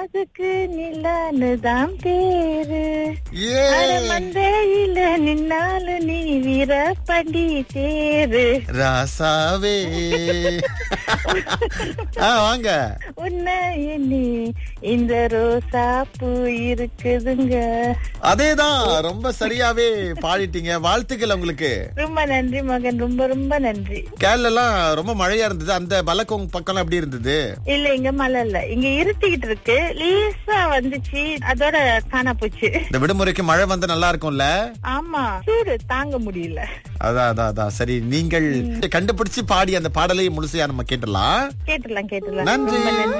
ராசுக்கு நிலான்னு தான் பேரு ஏ அட மந்தையில நின்னாலு நீ வீரப்பண்டி தேரு ராசாவே ஆ வாங்க உன்னை எண்ணி இந்த ரோசா பூ இருக்குதுங்க அதேதான் ரொம்ப சரியாவே பாடிட்டீங்க வாழ்த்துக்கள் உங்களுக்கு ரொம்ப நன்றி மகன் ரொம்ப ரொம்ப நன்றி கேரள எல்லாம் ரொம்ப மழையா இருந்தது அந்த பலக்கோங் பக்கம் எப்படி இருந்தது இல்ல இங்க மழை இல்ல இங்க இருட்டிக்கிட்டு இருக்கு லேசா வந்துச்சு அதோட காணா போச்சு இந்த விடுமுறைக்கு மழை வந்தா நல்லா இருக்கும்ல ஆமா சூடு தாங்க முடியல அதான் அதான் அதான் சரி நீங்கள் கண்டுபிடிச்சு பாடி அந்த பாடலை முழுசையா நம்ம கேட்டலாம் கேட்டுலாம் கேட்டுலாம் நன்றி. ரொம்ப நன்றி